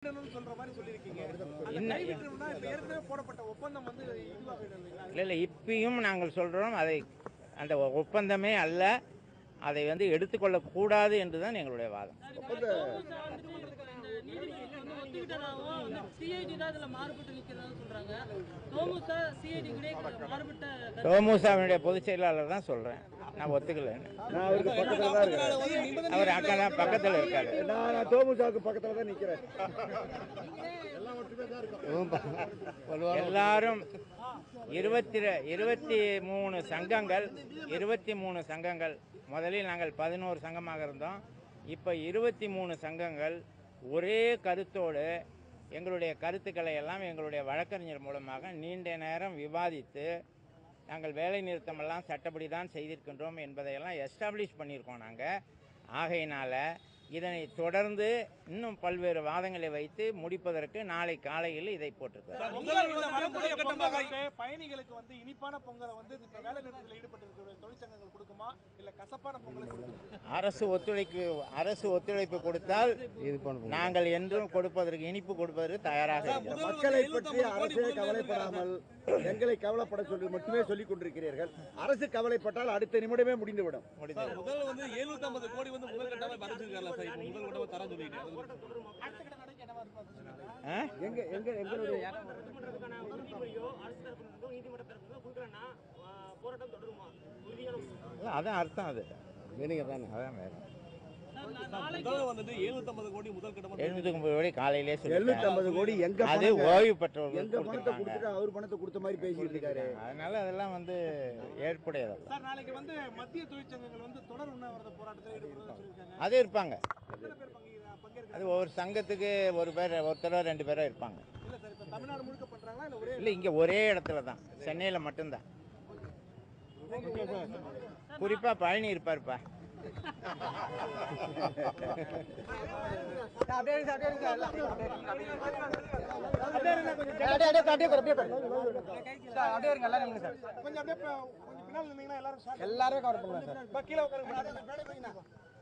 கைவிடணும்னு சொல்ற மாதிரி சொல்லியிருக்கீங்க அந்த என்ன- கைவிடணும்னா இப்ப ஏற்கனவே போடப்பட்ட ஒப்பந்தம் வந்து இதுவாகிடும் இல்லைங்களா இல்லை இல்லை இப்பயும் நாங்கள் சொல்கிறோம் அதை அந்த ஒப்பந்தமே அல்ல அதை வந்து எடுத்துக்கொள்ளக்கூடாது என்று தான் எங்களுடைய வாதம் சிஐடி தான் இதுல மாறுபட்டு நிக்கிறதான்னு சொல்றாங்க தோமுசா சிஐடி கூட மாறுபட்ட தோமுசாவினுடைய பொதுச் செயலாளர் தான் சொல்கிறேன் நான் ஒத்துக்கலைன்னு நான் அவருக்கு பக்கத்துல தான் இருக்கேன் அவர் அக்கா தான் பக்கத்தில் இருக்காரு நான் நான் தோமுசாவுக்கு பக்கத்துல தான் நிக்கிறேன் எல்லாரும் இருபத்தி ரெ- இருபத்தி மூணு சங்கங்கள் இருபத்தி மூணு சங்கங்கள் முதலில் நாங்கள் பதினோரு சங்கமாக இருந்தோம் இப்போ இருபத்தி மூணு சங்கங்கள் ஒரே கருத்தோடு எங்களுடைய கருத்துக்களை எல்லாம் எங்களுடைய வழக்கறிஞர் மூலமாக நீண்ட நேரம் விவாதித்து நாங்கள் வேலை நிறுத்தமெல்லாம் சட்டப்படி தான் செய்திருக்கின்றோம் என்பதையெல்லாம் எஸ்டாப்ளிஷ் பண்ணியிருக்கோம் நாங்கள் ஆகையினால இதனை தொடர்ந்து இன்னும் பல்வேறு வாதங்களை வைத்து முடிப்பதற்கு நாளை காலையில் இதை போட்டிருக்கிறோம் பொங்கல் வரக்கூடிய பொங்கலுக்கு பயணிகளுக்கு வந்து இனிப்பான பொங்கலை வந்து இப்ப வேலை நிறுத்தத்தில் ஈடுபட்டிருக்கிற தொழிற்சங்கங்கள் கொடுக்குமா இல்ல கசப்பான பொங்கலை கொடுக்குமா அரசு ஒத்துழைப்பு அரசு ஒத்துழைப்பு கொடுத்தால் நாங்கள் என்றும் கொடுப்பதற்கு இனிப்பு கொடுப்பதற்கு தயாராக இருக்கிறோம் மக்களை பற்றி அரசே கவலைப்படாமல் எங்களை கவலைப்பட சொல்லி மட்டுமே சொல்லிக் கொண்டிருக்கிறீர்கள் அரசு கவலைப்பட்டால் அடுத்த நிமிடமே முடிந்துவிடும் முடிந்தது முதல்ல வந்து 750 கோடி வந்து முதல் கட்டமா அறிஞ்சிருக்காருல சார் இப்போ முதல் கட்டமா தர சொல்லிட்டு ஆ? எங்க எங்க எங்களுடைய நீதிமன்றத்துக்கான உறுதிமொழியோ அரசு தரப்பு நீதிமன்ற தரப்பு கொடுக்கலன்னா போராட்டம் தொடருமா உறுதியான இல்ல, அதான் அர்த்தம் அது அதான் வேற முதல்ல வந்துட்டு 750 கோடி முதல் கட்டமா எழுநூத்தி முப்பது கோடி காலையிலே எழுநூத்தி சொல்லி ஐம்பது கோடி எங்க அது பணங்க? ஓய்வு பெற்றவர்கள் எங்க பணத்தை கொடுத்திருக்காங்க. கொடுத்துட்டு அவர் பணத்தை கொடுத்த மாதிரி பேசிட்டு இருக்காரு அதனால அதெல்லாம் வந்து ஏற்புடையதல்ல சார் நாளைக்கு வந்து மத்திய தொழிற்சங்கங்கள் வந்து தொடர் உண்ணாவிரத போராட்டத்தில் ஈடுபடுறதா சொல்லியிருக்காங்க அது இருப்பாங்க எத்தனை பேர் பங்கு பங்கேற்க அது ஒவ்வொரு சங்கத்துக்கு ஒரு பேர் ஒருத்தரோ ரெண்டு பேரோ இருப்பாங்க இல்ல சார் இப்ப தமிழ்நாடு முழுக்க பண்றாங்களா இல்ல ஒரே இல்லை இங்கே ஒரே இடத்துல தான் சென்னையில் மட்டும்தான் குறிப்பாக பழனி இருப்பாருப்பா கொஞ்சம் அப்படியே ப- கொஞ்சம் பின்னால் நின்னீங்கன்னா எல்லாரும் எல்லாரும் கவர் பண்ணுங்க சார் கீழே உட்காருங்க